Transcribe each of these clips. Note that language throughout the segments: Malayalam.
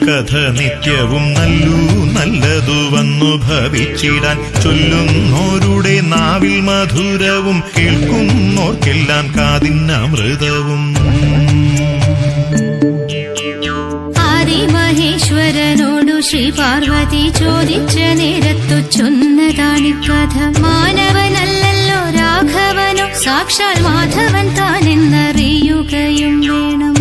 കഥ നിത്യവും നല്ലു നല്ലതു വന്നു ഭവിച്ചിടാൻ ചൊല്ലുന്നോരുടെ നാവിൽ മധുരവും കേൾക്കുന്നോർക്കെല്ലാം കാതിന്നമൃതവും ആദിമഹേശ്വരനോടു ശ്രീ പാർവതി ചോദിച്ച നേരത്തു ചൊന്നതാണി കഥ മാനവനല്ലല്ലോ രാഘവനോ സാക്ഷാൽ മാധവൻ താനെന്നറിയുകയും വേണം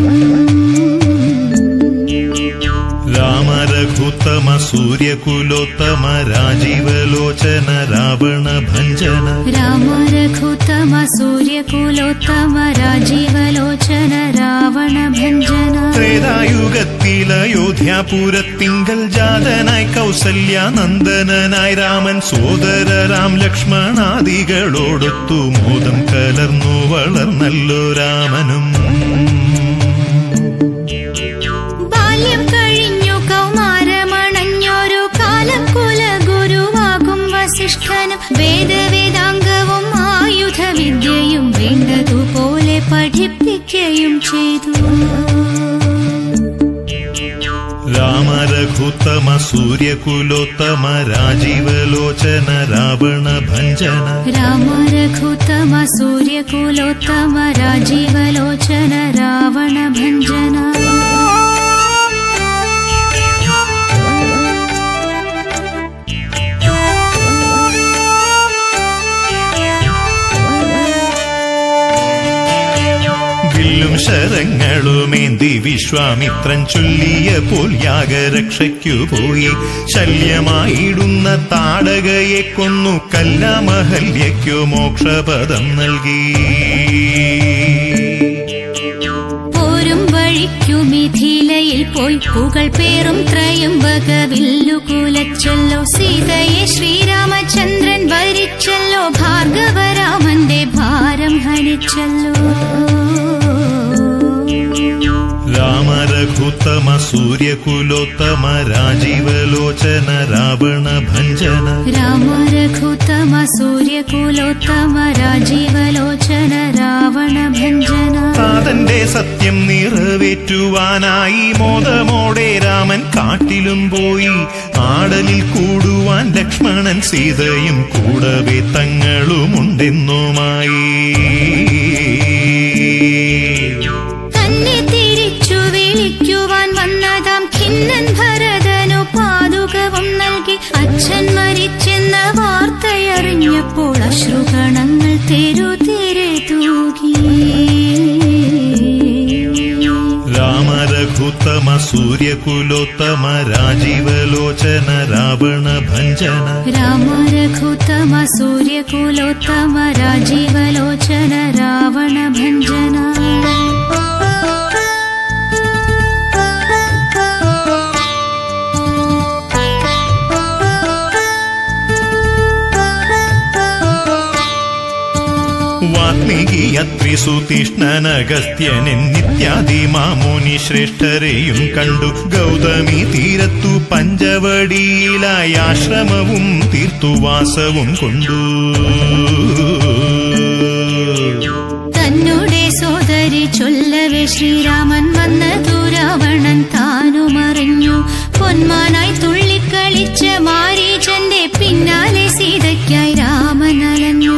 രാമരഘുത്തമ സൂര്യകുലോത്തമ രാജീവലോചന രാവണ ഭഞ്ജന രാമ രഘുത്തമ സൂര്യകുലോത്തമ രാജീവലോചന രാവണ ഭഞ്ജന ത്രേതായുഗത്തിൽ അയോധ്യാപുരത്തിങ്കൽ ജാതനായി കൗസല്യ നന്ദനനായി രാമൻ സോദര രാം ലക്ഷ്മണാദികളോടൊത്തു മോദം കലർന്നു വളർന്നല്ലോ രാമനും ബാല്യം കഴിഞ്ഞു കൗമാരമണഞ്ഞൊരു കാലം കുലഗുരുവാകും വസിഷ്ഠനും വേദവേദാംഗവും ആയുധവിദ്യയും വേണ്ടതുപോലെ പഠിപ്പിക്കുകയും ചെയ്തു രാമരഘുത്തമ സൂര്യകുലോത്തമ രാജീവലോചന രാവണ ഭഞ്ജന രാമ രഘുത്തമ സൂര്യകുലോത്തമ രാജീവലോചന രാവണ ഭഞ്ജന വില്ലും ശരങ്ങളുമേന്തി വിശ്വാമിത്രൻ ചൊല്ലിയ പോൽ യാഗരക്ഷയ്ക്കു പോയി ശല്യമായിടുന്ന താടകയെ കൊന്നു കല്ലാമഹല്യയ്ക്കു മോക്ഷപദം നൽകി പോരും വഴിക്കു മിഥിലയിൽ പോയി പുകൾ പേറും ത്രയംബക വില്ലുകുലച്ചല്ലോ സീതയെ ശ്രീരാമചന്ദ്രൻ വരിച്ചല്ലോ ഭാർഗവരാമന്റെ ഭാരം ഹനിച്ചല്ലോ രാമരഘുത്തമ സൂര്യകുലോത്തമ രാജീവലോചന രാവണ ഭഞ്ജന രാമ രഘുത്തമ സൂര്യകുലോത്തമ രാജീവലോചന രാവണ ഭഞ്ജന താതന്റെ സത്യം നിറവേറ്റുവാനായി മോദമോടെ രാമൻ കാട്ടിലും പോയി ആടലിൽ കൂടുവാൻ ലക്ഷ്മണൻ സീതയും കൂടവേ തങ്ങളുമുണ്ടെന്നുമായി തന്നെ തിരിച്ചു വിളിക്കുവാൻ വന്നതാം ഖിന്നൻ ഭരതനു പാതുകവും നൽകി അച്ഛൻ മരിച്ചെന്ന വാർത്തയറിഞ്ഞപ്പോൾ അശ്രുകണങ്ങൾ തെരുതിരെ തൂകി രാമരഘുത്തമ സൂര്യകുലോത്തമ രാജീവലോചന രാവണ ഭഞ്ജന രാമ രഘുത്തമ സൂര്യകുലോത്തമ രാജീവലോചന രാവണ ഭഞ്ജന വാത്മീകി അത്രിസു തീഷ്ണനഗസ്ത്യനൻ നിത്യാദി മാമുനി ശ്രേഷ്ഠരെയും കണ്ടു ഗൗതമി തീരത്തു പഞ്ചവടിയിലായി ആശ്രമവും തീർത്തുവാസവും കൊണ്ടു തന്നുടെ സോദരി ചൊല്ലവേ ശ്രീരാമൻ വന്നതു രാവണൻ താനുമറിഞ്ഞു പൊന്മാനായി തുള്ളിക്കളിച്ച മാരീചന്റെ പിന്നാലെ സീതയ്ക്കായി രാമൻ അലഞ്ഞു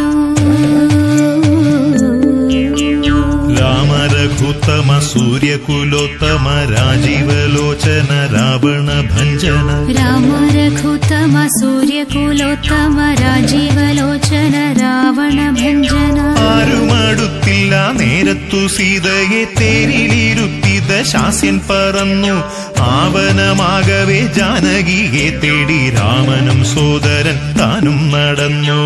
രാമരഘുത്തമ സൂര്യകുലോത്തമ രാജീവലോചന രാവണ ഭഞ്ജന രാമ രഘുത്തമ സൂര്യകുലോത്തമ രാജീവലോചന രാവണ ഭഞ്ജന ആരുമടുത്തില്ല നേരത്തു സീതയെ തേരിലിരുത്തി ദശാസ്യൻ പറന്നു ആവനമാകവേ ജാനകിയെ തേടി രാമനും സോദരൻ താനും നടന്നു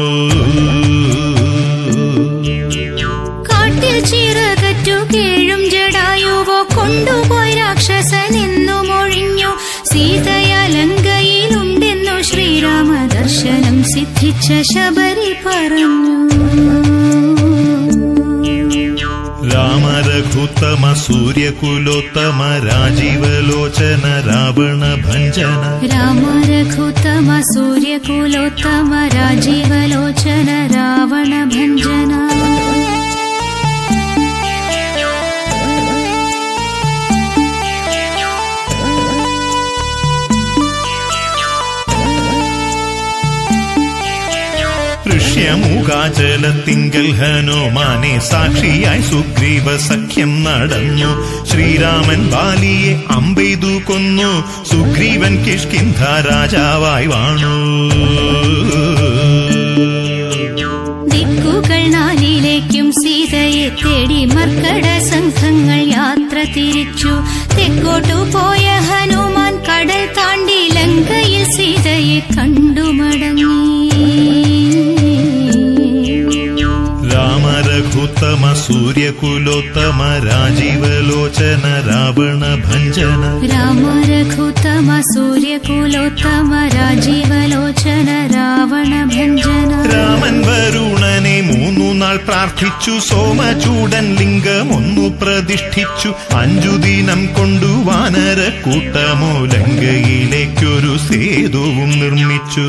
കാട്ടിൽ ചിറകറ്റു കേഴും ജടായുവോ കൊണ്ടുപോയി രാക്ഷസൻ എന്നു മൊഴിഞ്ഞു സീതയലങ്കയിലുണ്ടെന്നു ശ്രീരാമ ദർശനം സിദ്ധിച്ച ശബരി പറഞ്ഞു രാമരഘുത്തമ സൂര്യകുലോത്തമ രാജീവലോചന രാവണ ഭഞ്ജന രാമ രഘുത്തമ സൂര്യകുലോത്തമ രാജീവലോചന രാവണ ഭഞ്ജന പുണ്യമൂകാചലത്തിങ്കൽ ഹനുമാനെ സാക്ഷിയായി സുഗ്രീവ സഖ്യം നടന്നു ശ്രീരാമൻ ബാലിയെ അമ്പെയ്തു കൊന്നു സുഗ്രീവൻ കിഷ്കിന്ധ രാജാവായി വാണു ദിക്കുകൾ നാലിലേക്കും സീതയെ തേടി മർക്കട സംഘങ്ങൾ യാത്ര തിരിച്ചു തെക്കോട്ടു പോയ ഹനുമാൻ കടൽ താണ്ടി ലങ്കയിൽ സീതയെ കണ്ടു മടങ്ങി രാമരഘുത്തമ സൂര്യകുലോത്തമ രാജീവലോചന രാവണ ഭഞ്ജന രാമ രഘുത്തമ സൂര്യകുലോത്തമ രാജീവലോചന രാവണ ഭഞ്ജന രാമൻ വരുണനെ മൂന്നു നാൾ പ്രാർത്ഥിച്ചു സോമചൂടൻ ലിംഗം ഒന്നു പ്രതിഷ്ഠിച്ചു അഞ്ചു ദിനം കൊണ്ടു വാനര കൂട്ടമോ ലങ്കയിലേക്കൊരു സേതുവും നിർമ്മിച്ചു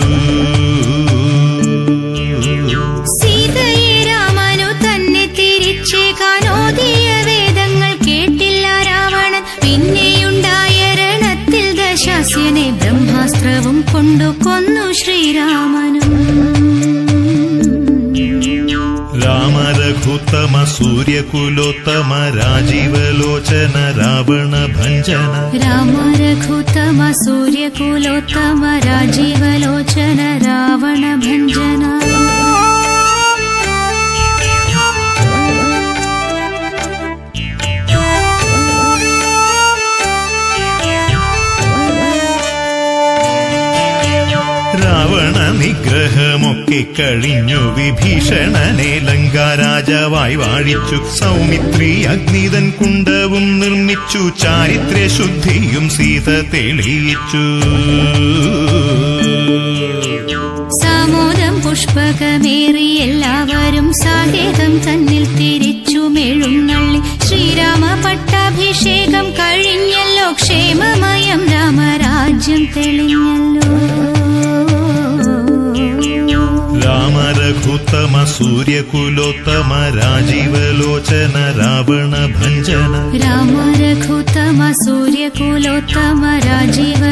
സീതയെ രാമനു തന്നെ തിരിച്ചേകാനോദിയ വേദങ്ങൾ കേട്ടില്ല രാവണൻ പിന്നെയുണ്ടായ രണത്തിൽ ദശാസ്യനെ ബ്രഹ്മാസ്ത്രവും കൊണ്ടു കൊന്നു ശ്രീരാമനും രാമരഘുത്തമ സൂര്യകുലോത്തമ രാജീവലോചന രാവണ ഭഞ്ജന രാമ രഘുത്തമ സൂര്യകുലോത്തമ രാജീവലോചന രാവണ ഭഞ്ജന രാവണ നിഗ്രഹമൊക്കെ കഴിഞ്ഞു വിഭീഷണനെ ലങ്കാരാജാവായി വാഴിച്ചു സൗമിത്രി അഗ്നിതൻ കുണ്ടവും നിർമ്മിച്ചു ചാരിത്ര്യ ശുദ്ധിയും സീത തെളിയിച്ചു സാമോദം പുഷ്പകമേറി എല്ലാവരും സാഹേതം തന്നിൽ തിരിച്ചു മെഴുന്നള്ളി ശ്രീരാമ പട്ടാഭിഷേകം കഴിഞ്ഞല്ലോ ക്ഷേമമയം രാമരാജ്യം തെളിഞ്ഞല്ലോ രാമരഘുത്തമ സൂര്യകുലോത്തമ രാജീവലോചന രാവണ ഭഞ്ജന രാമ രഘുത്തമ സൂര്യകുലോത്തമ രാജീവ